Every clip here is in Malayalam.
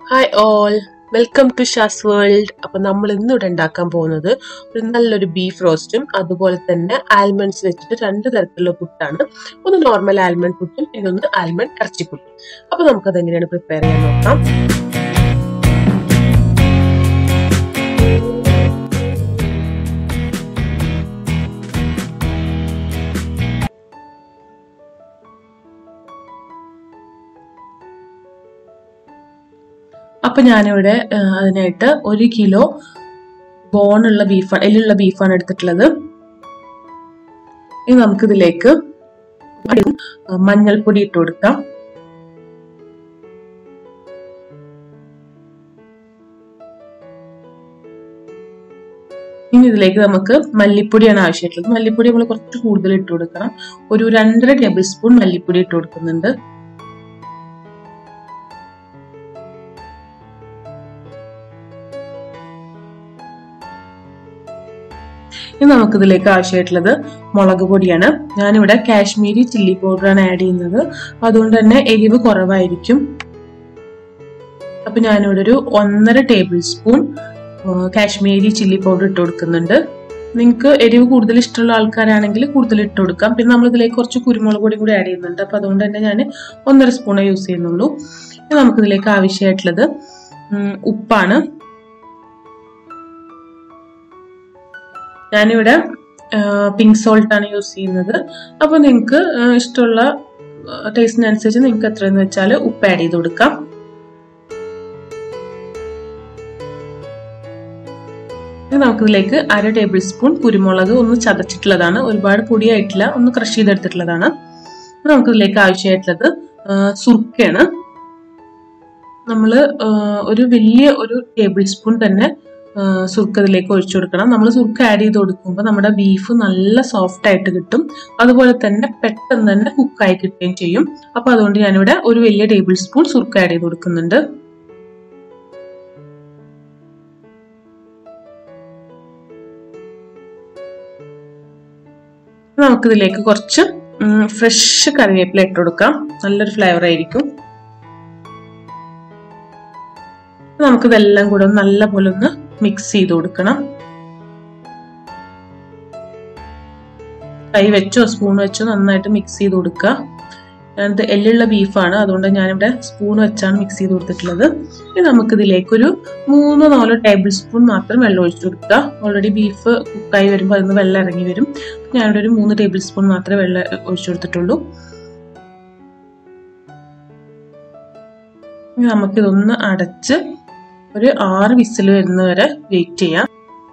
hi all welcome to Shaz world അപ്പൊ നമ്മൾ ഇന്ന് ഇവിടെ ഉണ്ടാക്കാൻ പോകുന്നത് ഒരു നല്ലൊരു ബീഫ് റോസ്റ്റും അതുപോലെ തന്നെ ആൽമണ്ട്സ് വെച്ചിട്ട് രണ്ട് തരത്തിലുള്ള പുട്ടാണ് ഒന്ന് നോർമൽ ആൽമണ്ട് പുട്ടും ഇതൊന്ന് ആൽമണ്ട് ഇറച്ചിപ്പുട്ടും അപ്പൊ നമുക്കത് എങ്ങനെയാണ് പ്രിപ്പയർ ചെയ്യാൻ നോക്കാം അപ്പൊ ഞാനിവിടെ ആ, അതിനായിട്ട് ഒരു കിലോ ബോണുള്ള ബീഫാണ് എല്ലുള്ള ബീഫാണ് എടുത്തിട്ടുള്ളത് ഇനി നമുക്കിതിലേക്ക് മഞ്ഞൾപ്പൊടി ഇട്ട് കൊടുക്കാം ഇനി ഇതിലേക്ക് നമുക്ക് മല്ലിപ്പൊടിയാണ് ആവശ്യമായിട്ടുള്ളത് മല്ലിപ്പൊടി നമ്മൾ കുറച്ച് കൂടുതൽ ഇട്ട് കൊടുക്കണം ഒരു രണ്ടര ടേബിൾ സ്പൂൺ മല്ലിപ്പൊടി ഇട്ട് കൊടുക്കുന്നുണ്ട് ഇനി നമുക്കിതിലേക്ക് ആവശ്യമായിട്ടുള്ളത് മുളക് പൊടിയാണ് ഞാനിവിടെ കാശ്മീരി ചില്ലി പൗഡറാണ് ആഡ് ചെയ്യുന്നത് അതുകൊണ്ട് തന്നെ എരിവ് കുറവായിരിക്കും അപ്പൊ ഞാനിവിടെ ഒരു ഒന്നര tablespoon Kashmiri chilli powder ഇട്ട് കൊടുക്കുന്നുണ്ട് നിങ്ങൾക്ക് എരിവ് കൂടുതൽ ഇഷ്ടമുള്ള ആൾക്കാരാണെങ്കിൽ കൂടുതൽ ഇട്ട് കൊടുക്കാം പിന്നെ നമ്മൾ ഇതിലേക്ക് കുറച്ച് കുരുമുളക് പൊടി കൂടി ആഡ് ചെയ്യുന്നുണ്ട് അപ്പൊ അതുകൊണ്ട് തന്നെ ഞാൻ ഒന്നര സ്പൂണേ യൂസ് ചെയ്യുന്നുള്ളൂ ഇനി നമുക്കിതിലേക്ക് ആവശ്യമായിട്ടുള്ളത് ഉം, ഉപ്പാണ് ഞാനിവിടെ പിങ്ക് സോൾട്ട് ആണ് യൂസ് ചെയ്യുന്നത് അപ്പോൾ നിങ്ങൾക്ക് ഇഷ്ടമുള്ള ടേസ്റ്റിനനുസരിച്ച് നിങ്ങൾക്ക് എത്രയെന്ന് വെച്ചാൽ ഉപ്പ് ആഡ് ചെയ്ത് കൊടുക്കാം ഇനി നമുക്കിതിലേക്ക് അര ടേബിൾ സ്പൂൺ കുരുമുളക് ഒന്ന് ചതച്ചിട്ടുള്ളതാണ് ഒരുപാട് പൊടിയായിട്ടില്ല ഒന്ന് ക്രഷ് ചെയ്തെടുത്തിട്ടുള്ളതാണ് ഇനി നമുക്കിതിലേക്ക് ആവശ്യമായിട്ടുള്ളത് ആ, സുർക്കയാണ് നമ്മൾ ഒരു വലിയ ഒരു ടേബിൾ സ്പൂൺ തന്നെ ആ, സുർക്ക ഇതിലേക്ക് ഒഴിച്ചു കൊടുക്കണം നമ്മൾ സുർക്ക ആഡ് ചെയ്ത് കൊടുക്കുമ്പോൾ നമ്മുടെ ബീഫ് നല്ല സോഫ്റ്റ് ആയിട്ട് കിട്ടും അതുപോലെ തന്നെ പെട്ടെന്ന് തന്നെ കുക്കായി കിട്ടുകയും ചെയ്യും അപ്പൊ അതുകൊണ്ട് ഞാനിവിടെ ഒരു വലിയ ടേബിൾ സ്പൂൺ സുർക്ക ആഡ് ചെയ്ത് കൊടുക്കുന്നുണ്ട് നമുക്കിതിലേക്ക് കുറച്ച് ഫ്രഷ് കറിവേപ്പില ഇട്ട് കൊടുക്കാം നല്ലൊരു ഫ്ലേവർ ആയിരിക്കും നമുക്കിതെല്ലാം കൂടെ ഒന്ന് നല്ല പോലെ ഒന്ന് മിക്സ് ചെയ്ത് കൊടുക്കണം കൈ വെച്ചോ സ്പൂൺ വെച്ചോ നന്നായിട്ട് മിക്സ് ചെയ്ത് കൊടുക്കുക ഞാനിത് എല്ലുള്ള ബീഫാണ് അതുകൊണ്ട് ഞാനിവിടെ സ്പൂൺ വെച്ചാണ് മിക്സ് ചെയ്ത് കൊടുത്തിട്ടുള്ളത് ഇനി നമുക്കിതിലേക്കൊരു മൂന്നോ നാലോ ടേബിൾ സ്പൂൺ മാത്രം വെള്ളം ഒഴിച്ചു കൊടുക്കുക ഓൾറെഡി ബീഫ് കുക്കായി വരുമ്പോൾ അതിന് വെള്ളം ഇറങ്ങി വരും ഞാനിവിടെ ഒരു മൂന്ന് ടേബിൾ സ്പൂൺ മാത്രമേ വെള്ളം ഒഴിച്ചു കൊടുത്തിട്ടുള്ളൂ ഇനി നമുക്കിതൊന്ന് അടച്ച് ഒരു ആറ് വിസിൽ വരുന്നവരെ വെയിറ്റ് ചെയ്യാം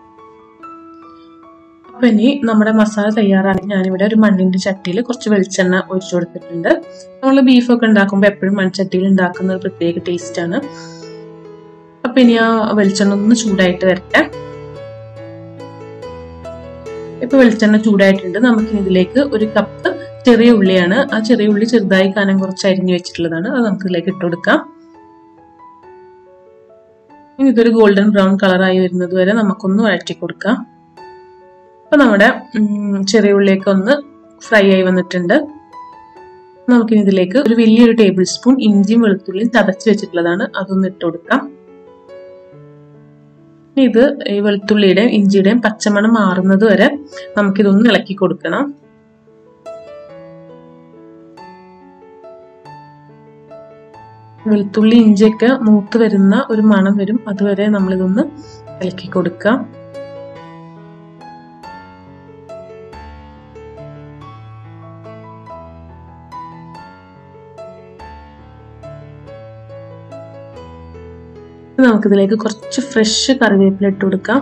അപ്പൊ ഇനി നമ്മുടെ മസാല തയ്യാറാക്കി ഞാനിവിടെ ഒരു മണ്ണിന്റെ ചട്ടിയിൽ കുറച്ച് വെളിച്ചെണ്ണ ഒഴിച്ചു കൊടുത്തിട്ടുണ്ട് നമ്മൾ ബീഫൊക്കെ ഉണ്ടാക്കുമ്പോൾ എപ്പോഴും മൺചട്ടിയിൽ ഉണ്ടാക്കുന്ന ഒരു പ്രത്യേക ടേസ്റ്റ് ആണ് അപ്പൊ ഇനി ആ വെളിച്ചെണ്ണ ഒന്ന് ചൂടായിട്ട് വരട്ടെ ഇപ്പൊ വെളിച്ചെണ്ണ ചൂടായിട്ടുണ്ട് നമുക്കിനി ഇതിലേക്ക് ഒരു കപ്പ് ചെറിയ ഉള്ളിയാണ് ആ ചെറിയ ഉള്ളി ചെറുതായി കാനം കുറച്ച് അരിഞ്ഞു വെച്ചിട്ടുള്ളതാണ് അത് നമുക്ക് ഇതിലേക്ക് ഇട്ട് കൊടുക്കാം ഇനി ഇതൊരു ഗോൾഡൻ ബ്രൗൺ കളറായി വരുന്നത് വരെ നമുക്കൊന്ന് വഴറ്റി കൊടുക്കാം അപ്പൊ നമ്മുടെ ഉം, ചെറിയ ഉള്ളിയൊക്കെ ഒന്ന് ഫ്രൈ ആയി വന്നിട്ടുണ്ട് നമുക്കിനി ഇതിലേക്ക് ഒരു വലിയൊരു ടേബിൾ സ്പൂൺ ഇഞ്ചിയും വെളുത്തുള്ളിയും ചതച്ച് വെച്ചിട്ടുള്ളതാണ് അതൊന്ന് ഇട്ട് കൊടുക്കാം ഇനി ഇത് ഈ വെളുത്തുള്ളിയുടെയും ഇഞ്ചിയുടെയും പച്ചമണം മാറുന്നത് വരെ നമുക്കിതൊന്ന് ഇളക്കി കൊടുക്കണം വെളുത്തുള്ളി ഇഞ്ചിയൊക്കെ മൂത്ത് വരുന്ന ഒരു മണം വരും അതുവരെ നമ്മളിതൊന്ന് ഇളക്കി കൊടുക്കാം ഇനി നമുക്കിതിലേക്ക് കുറച്ച് ഫ്രഷ് കറിവേപ്പില ഇട്ട് കൊടുക്കാം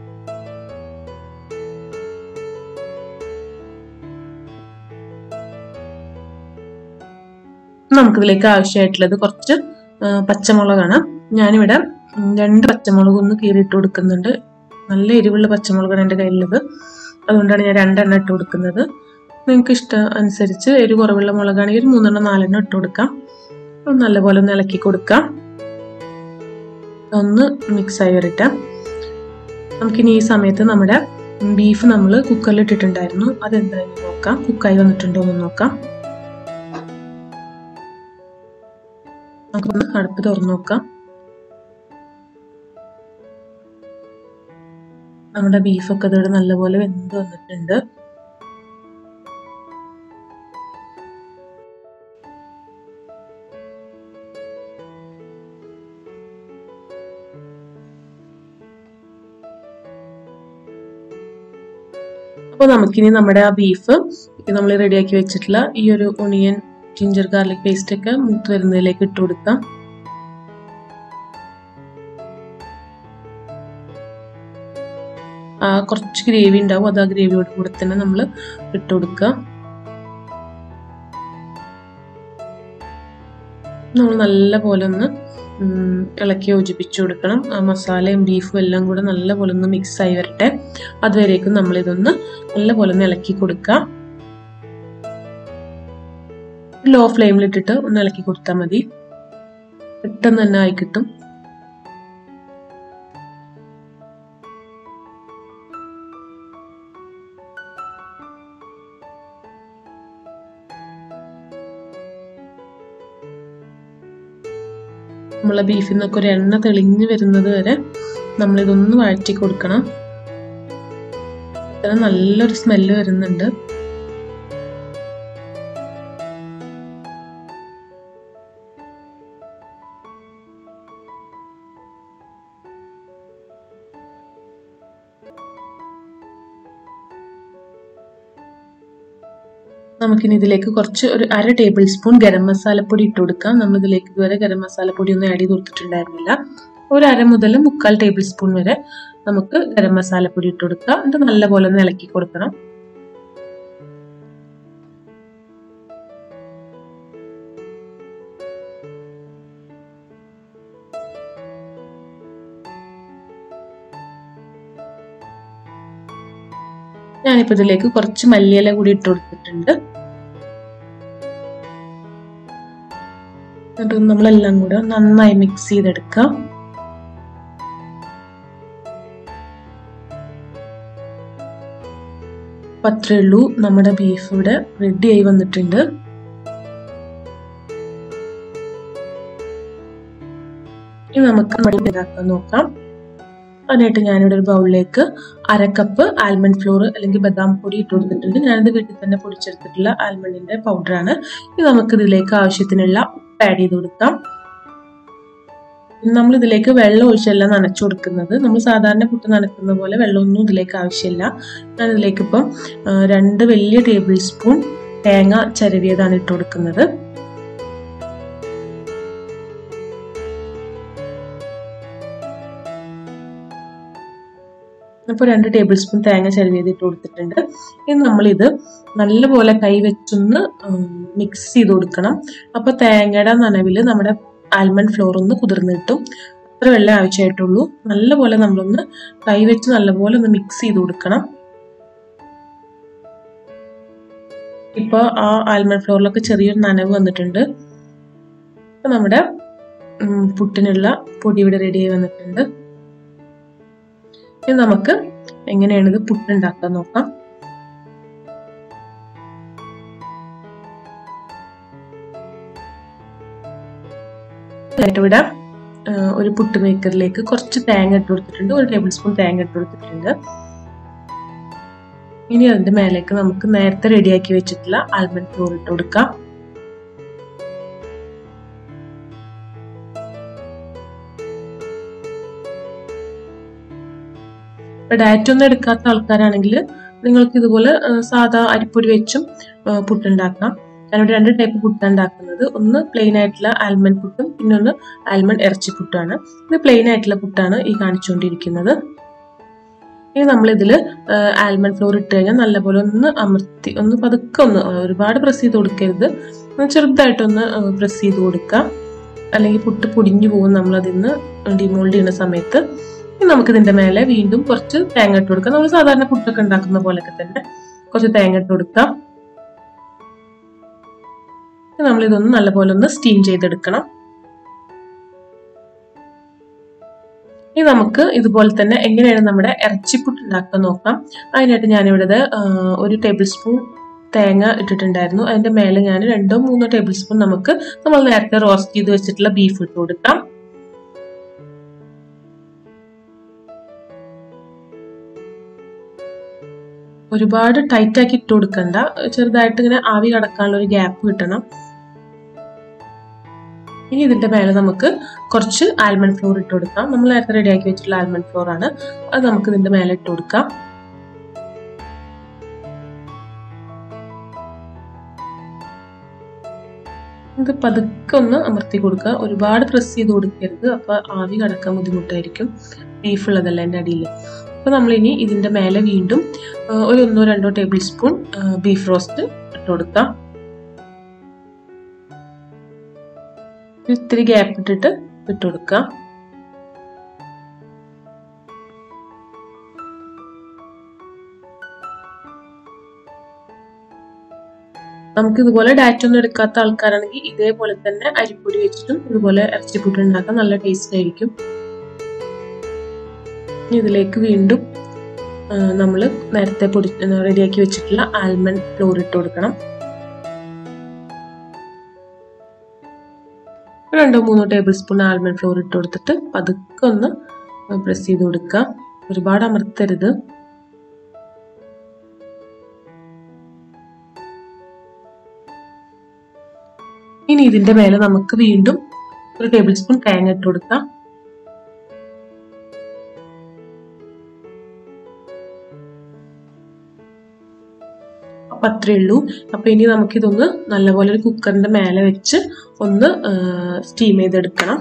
നമുക്കിതിലേക്ക് ആവശ്യമായിട്ടുള്ളത് കുറച്ച് ആ, പച്ചമുളകാണ് ഞാനിവിടെ ഉം, രണ്ട് പച്ചമുളക് ഒന്ന് കീറിയിട്ട് കൊടുക്കുന്നുണ്ട് നല്ല എരിവുള്ള പച്ചമുളകാണ് എൻ്റെ കയ്യിലുള്ളത് അതുകൊണ്ടാണ് ഞാൻ രണ്ടെണ്ണം ഇട്ട് കൊടുക്കുന്നത് നിങ്ങൾക്ക് ഇഷ്ടം അനുസരിച്ച് എരിവ് കുറവുള്ള മുളകാണെങ്കിൽ ഒരു മൂന്നെണ്ണം നാലെണ്ണം ഇട്ട് കൊടുക്കാം അത് നല്ലപോലെ ഒന്ന് ഇളക്കി കൊടുക്കാം ഒന്ന് മിക്സ് ആയി വരട്ടെ നമുക്കിനി ഈ സമയത്ത് നമ്മുടെ ബീഫ് നമ്മൾ കുക്കറിൽ ഇട്ടിട്ടുണ്ടായിരുന്നു അതെന്തായാലും നോക്കാം കുക്കായി വന്നിട്ടുണ്ടോ എന്ന് നോക്കാം നമുക്കൊന്ന് അടുപ്പ് തുറന്നു നോക്കാം നമ്മുടെ ബീഫൊക്കെ ഇതോടെ നല്ലപോലെ വെന്ത് വന്നിട്ടുണ്ട് അപ്പോൾ നമുക്കിനി നമ്മുടെ ആ ബീഫ് നമ്മൾ റെഡിയാക്കി വെച്ചിട്ടുള്ള ഈ ഒരു ഒണിയൻ ജിഞ്ചർ ഗാർലിക് പേസ്റ്റ് ഒക്കെ മൂത്ത് വരുന്നതിലേക്ക് ഇട്ട് കൊടുക്കാം ആ കുറച്ച് ഗ്രേവി ഉണ്ടാവും അത് ആ ഗ്രേവിയോട് കൂടെ തന്നെ നമ്മൾ ഇട്ട് കൊടുക്കുക നമ്മൾ നല്ല പോലെ ഒന്ന് ഇളക്കി യോജിപ്പിച്ചു കൊടുക്കണം ആ മസാലയും ബീഫും എല്ലാം കൂടെ നല്ല പോലെ ഒന്ന് മിക്സ് ആയി വരട്ടെ അതുവരേക്കും നമ്മൾ ഇതൊന്ന് നല്ല പോലെ ഒന്ന് ഇളക്കി കൊടുക്കുക ലോ ഫ്ലെയിമിൽ ഇട്ടിട്ട് ഒന്ന് ഇളക്കി കൊടുത്താൽ മതി പെട്ടെന്ന് തന്നെ ആയി കിട്ടും നമ്മളെ ബീഫിൽ നിന്നൊക്കെ ഒരു എണ്ണ തെളിഞ്ഞു വരുന്നത് വരെ നമ്മളിതൊന്ന് വഴറ്റി കൊടുക്കണം ഇത്ര നല്ലൊരു സ്മെല്ല് വരുന്നുണ്ട് നമുക്കിനി ഇതിലേക്ക് കുറച്ച് ഒരു അര ടേബിൾ സ്പൂൺ ഗരം മസാലപ്പൊടി ഇട്ട് കൊടുക്കാം നമ്മൾ ഇതിലേക്ക് ഇതുവരെ ഗരം മസാലപ്പൊടി ഒന്നും ആഡ് ചെയ്ത് കൊടുത്തിട്ടുണ്ടായിരുന്നില്ല ഒരു അര മുതൽ മുക്കാൽ ടേബിൾ സ്പൂൺ വരെ നമുക്ക് ഗരം മസാലപ്പൊടി ഇട്ട് കൊടുക്കാം എന്നിട്ട് നല്ലപോലെ ഒന്ന് ഇളക്കി കൊടുക്കണം ഞാനിപ്പോൾ ഇതിലേക്ക് കുറച്ച് മല്ലിയില കൂടി ഇട്ട് കൊടുത്തിട്ടുണ്ട് എന്നിട്ട് നമ്മളെല്ലാം കൂടെ നന്നായി മിക്സ് ചെയ്തെടുക്കാം അപ്പം അത്രേ ഉള്ളൂ നമ്മുടെ ബീഫ് ഇവിടെ റെഡി ആയി വന്നിട്ടുണ്ട് ഇനി നമുക്ക് ഉണ്ടാക്കാൻ നോക്കാം അതിനായിട്ട് ഞാനിവിടെ ഒരു ബൗളിലേക്ക് അര കപ്പ് ആൽമണ്ട് ഫ്ലോർ അല്ലെങ്കിൽ ബദാം പൊടി ഇട്ട് കൊടുത്തിട്ടുണ്ട് ഞാനിത് വീട്ടിൽ തന്നെ പൊടിച്ചെടുത്തിട്ടുള്ള ആൽമണ്ടിന്റെ പൗഡറാണ് ഇനി നമുക്ക് ഇതിലേക്ക് ആവശ്യത്തിനുള്ള ഉപ്പ് ആഡ് ചെയ്ത് കൊടുക്കാം നമ്മൾ ഇതിലേക്ക് വെള്ളം ഒഴിച്ചല്ല നനച്ചു കൊടുക്കുന്നത് നമ്മൾ സാധാരണ പുട്ട് നനക്കുന്ന പോലെ വെള്ളമൊന്നും ഇതിലേക്ക് ആവശ്യമില്ല ഞാൻ ഇതിലേക്ക് ഇപ്പം രണ്ട് വലിയ ടേബിൾ സ്പൂൺ തേങ്ങ ചരവിയതാണ് ഇട്ട് കൊടുക്കുന്നത് അപ്പോൾ രണ്ട് ടേബിൾ സ്പൂൺ തേങ്ങ ചരുവിയത് ഇട്ട് കൊടുത്തിട്ടുണ്ട് ഇനി നമ്മളിത് നല്ലപോലെ കൈ വെച്ചൊന്ന് മിക്സ് ചെയ്ത് കൊടുക്കണം അപ്പോൾ തേങ്ങയുടെ നനവിൽ നമ്മുടെ ആൽമണ്ട് ഫ്ലോർ ഒന്ന് കുതിർന്ന് കിട്ടും അത്ര വെള്ളം ആവശ്യമായിട്ടുള്ളൂ നല്ലപോലെ നമ്മളൊന്ന് കൈ വെച്ച് നല്ലപോലെ ഒന്ന് മിക്സ് ചെയ്ത് കൊടുക്കണം ഇപ്പോൾ ആ ആൽമണ്ട് ഫ്ലോറിലൊക്കെ ചെറിയൊരു നനവ് വന്നിട്ടുണ്ട് അപ്പം നമ്മുടെ പുട്ടിനുള്ള പൊടി ഇവിടെ റെഡി ആയി വന്നിട്ടുണ്ട് ഇനി നമുക്ക് എങ്ങനെയാണ് ഇത് പുട്ടുണ്ടാക്കാൻ നോക്കാം ഇവിടെ ഒരു പുട്ട് മേക്കറിലേക്ക് കുറച്ച് തേങ്ങ ഇട്ട് കൊടുത്തിട്ടുണ്ട് ഒരു ടേബിൾ സ്പൂൺ തേങ്ങ ഇട്ട് കൊടുത്തിട്ടുണ്ട് ഇനി അതിന്റെ മേലേക്ക് നമുക്ക് നേരത്തെ റെഡിയാക്കി വെച്ചിട്ടുള്ള ആൽമണ്ട് ഫ്ലോർ ഇട്ട് കൊടുക്കാം ഡയറ്റ് ഒന്നും എടുക്കാത്ത ആൾക്കാരാണെങ്കിൽ നിങ്ങൾക്ക് ഇതുപോലെ സാധാ അരിപ്പൊടി വെച്ചും പുട്ടുണ്ടാക്കാം ഞാനിവിടെ രണ്ട് ടൈപ്പ് പുട്ടാണ് ഉണ്ടാക്കുന്നത് ഒന്ന് പ്ലെയിൻ ആയിട്ടുള്ള ആൽമണ്ട് പുട്ടും പിന്നെ ഒന്ന് ആൽമണ്ട് ഇറച്ചി പുട്ടാണ് ഇത് പ്ലെയിൻ ആയിട്ടുള്ള പുട്ടാണ് ഈ കാണിച്ചുകൊണ്ടിരിക്കുന്നത് ഇനി നമ്മളിതിൽ ആൽമണ്ട് ഫ്ലോർ ഇട്ട് കഴിഞ്ഞാൽ നല്ലപോലെ ഒന്ന് അമർത്തി ഒന്ന് പതുക്കെ ഒന്ന് ഒരുപാട് പ്രസ് ചെയ്ത് കൊടുക്കരുത് ചെറുതായിട്ടൊന്ന് പ്രസ് ചെയ്ത് കൊടുക്കുക അല്ലെങ്കിൽ പുട്ട് പൊടിഞ്ഞു പോകും നമ്മളതിന്ന് ഡിമോൾഡ് ചെയ്യുന്ന സമയത്ത് ഇനി നമുക്ക് ഇതിന്റെ മേലെ വീണ്ടും കുറച്ച് തേങ്ങ ഇട്ട് കൊടുക്കാം നമ്മൾ സാധാരണ പുട്ടൊക്കെ ഉണ്ടാക്കുന്ന പോലെയൊക്കെ തന്നെ കുറച്ച് തേങ്ങ ഇട്ട് കൊടുക്കാം നമ്മൾ ഇതൊന്ന് നല്ലപോലെ ഒന്ന് സ്റ്റീം ചെയ്തെടുക്കണം ഇനി നമുക്ക് ഇതുപോലെ തന്നെ എങ്ങനെയാണ് നമ്മുടെ ഇറച്ചിപ്പുട്ട് ഉണ്ടാക്കാൻ നോക്കാം അതിനായിട്ട് ഞാനിവിടെ ഒരു ടേബിൾ സ്പൂൺ തേങ്ങ ഇട്ടിട്ടുണ്ടായിരുന്നു അതിന്റെ മേലെ ഞാൻ രണ്ടോ മൂന്നോ ടേബിൾ സ്പൂൺ നമുക്ക് നമ്മൾ നേരത്തെ റോസ്റ്റ് ചെയ്ത് വെച്ചിട്ടുള്ള ബീഫ് ഇട്ട് കൊടുക്കാം ഒരുപാട് ടൈറ്റ് ആക്കി ഇട്ട് കൊടുക്കണ്ട ചെറുതായിട്ട് ഇങ്ങനെ ആവി കടക്കാനുള്ള ഒരു ഗ്യാപ്പ് കിട്ടണം ഇനി ഇതിന്റെ മേലെ നമുക്ക് കുറച്ച് ആൽമണ്ട് ഫ്ലോർ ഇട്ട് കൊടുക്കാം നമ്മൾ നേരത്തെ റെഡിയാക്കി വെച്ചിട്ടുള്ള ആൽമണ്ട് ഫ്ലോർ ആണ് അത് നമുക്ക് ഇതിന്റെ മേലെ ഇട്ട് കൊടുക്കാം ഇത് പതുക്കെ ഒന്ന് അമർത്തി കൊടുക്കുക ഒരുപാട് പ്രസ് ചെയ്ത് കൊടുക്കരുത് അപ്പൊ ആവി കടക്കാൻ ബുദ്ധിമുട്ടായിരിക്കും ബീഫ് ഉള്ളതല്ല എൻ്റെ അടിയിൽ അപ്പൊ നമ്മളിനി ഇതിന്റെ മേലെ വീണ്ടും ഒരു ഒന്നോ രണ്ടോ ടേബിൾ സ്പൂൺ ബീഫ് റോസ്റ്റ് ഇട്ട് കൊടുക്കാം ഇത്തിരി ഗ്യാപ്പ് ഇട്ടിട്ട് ഇട്ട് കൊടുക്കാം നമുക്ക് ഇതുപോലെ ഡാറ്റ ഒന്നും എടുക്കാത്ത ആൾക്കാരാണെങ്കിൽ ഇതേപോലെ തന്നെ അരിപ്പൊടി വെച്ചിട്ടും ഇതുപോലെ ഇറച്ചിപ്പൊടി ഉണ്ടാക്കാൻ നല്ല ടേസ്റ്റ് ആയിരിക്കും ഇതിലേക്ക് വീണ്ടും നമ്മൾ നേരത്തെ പൊടി റെഡിയാക്കി വെച്ചിട്ടുള്ള ആൽമണ്ട് ഫ്ലോർ ഇട്ട് കൊടുക്കണം രണ്ടോ മൂന്നോ ടേബിൾ സ്പൂൺ ആൽമണ്ട് ഫ്ലോർ ഇട്ട് കൊടുത്തിട്ട് പതുക്കെ ഒന്ന് പ്രസ് ചെയ്ത് കൊടുക്കുക ഒരുപാട് അമർത്തരുത് ഇനി ഇതിന്റെ മേലെ നമുക്ക് വീണ്ടും ഒരു ടേബിൾ സ്പൂൺ തേങ്ങ ഇട്ട് കൊടുക്കാം അപ്പൊ അത്രേ ഉള്ളൂ അപ്പൊ ഇനി നമുക്കിതൊന്ന് നല്ലപോലെ ഒരു കുക്കറിന്റെ മേലെ വെച്ച് ഒന്ന് സ്റ്റീം ചെയ്തെടുക്കണം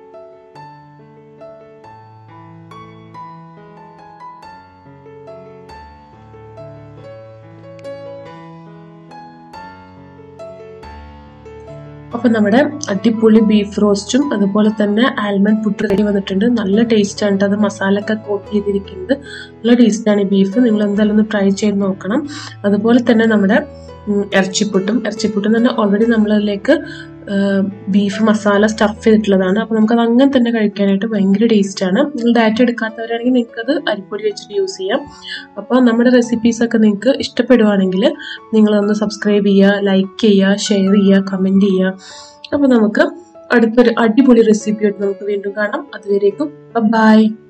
അപ്പൊ നമ്മുടെ അടിപൊളി ബീഫ് റോസ്റ്റും അതുപോലെ തന്നെ ആൽമണ്ട് പുട്ട് റെഡി വന്നിട്ടുണ്ട് നല്ല ടേസ്റ്റ് ആണ് അത് മസാല ഒക്കെ കോട്ട് ചെയ്തിരിക്കുന്നത് നല്ല ടേസ്റ്റ് ആണ് ഈ ബീഫ് നിങ്ങൾ എന്തായാലും ഒന്ന് ട്രൈ ചെയ്ത് നോക്കണം അതുപോലെ തന്നെ നമ്മുടെ ഇറച്ചിപ്പുട്ടും ഇറച്ചിപ്പുട്ടും തന്നെ ഓൾറെഡി നമ്മളതിലേക്ക് ബീഫ് മസാല സ്റ്റഫ് ചെയ്തിട്ടുള്ളതാണ് അപ്പോൾ നമുക്കത് അങ്ങനെ തന്നെ കഴിക്കാനായിട്ട് ഭയങ്കര ടേസ്റ്റ് ആണ് നിങ്ങൾ ഡയറ്റ് എടുക്കാത്തവരാണെങ്കിൽ നിങ്ങൾക്കത് അരിപ്പൊടി വെച്ചിട്ട് യൂസ് ചെയ്യാം അപ്പോൾ നമ്മുടെ റെസിപ്പീസ് ഒക്കെ നിങ്ങൾക്ക് ഇഷ്ടപ്പെടുവാണെങ്കിൽ നിങ്ങളൊന്ന് സബ്സ്ക്രൈബ് ചെയ്യുക ലൈക്ക് ചെയ്യുക ഷെയർ ചെയ്യുക കമൻറ്റ് ചെയ്യുക അപ്പോൾ നമുക്ക് അടുത്തൊരു അടിപൊളി റെസിപ്പിയായിട്ട് നമുക്ക് വീണ്ടും കാണാം അതുവരേക്കും ബൈ